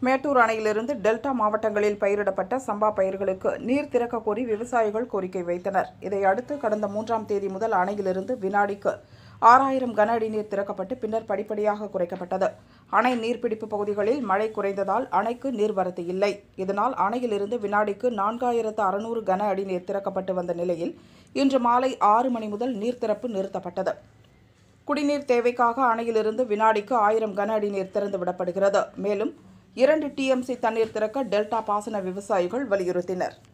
மேட்டூர் அணையிலிருந்து டெல்டா மாவட்டங்களில் பயிரிடப்பட்ட சம்பா பயிர்களுக்கு நீர் திறக்க கோரி விவசாயிகள் கோரிக்கை வைத்தனர் இதையடுத்து கடந்த மூன்றாம் தேதி முதல் அணையிலிருந்து வினாடிக்கு ஆறாயிரம் கன அடி நீர் திறக்கப்பட்டு பின்னர் படிப்படியாக குறைக்கப்பட்டது அணை நீர்பிடிப்பு பகுதிகளில் மழை குறைந்ததால் அணைக்கு நீர்வரத்து இல்லை இதனால் அணையிலிருந்து வினாடிக்கு நான்காயிரத்து அறுநூறு கன அடி நீர் திறக்கப்பட்டு வந்த நிலையில் இன்று மாலை ஆறு மணி முதல் நீர் திறப்பு நிறுத்தப்பட்டது குடிநீர் தேவைக்காக அணையிலிருந்து வினாடிக்கு ஆயிரம் கன அடி நீர் திறந்து விடப்படுகிறது மேலும் இரண்டு டிஎம்சி தண்ணீர் திறக்க டெல்டா பாசன விவசாயிகள் வலியுறுத்தினர்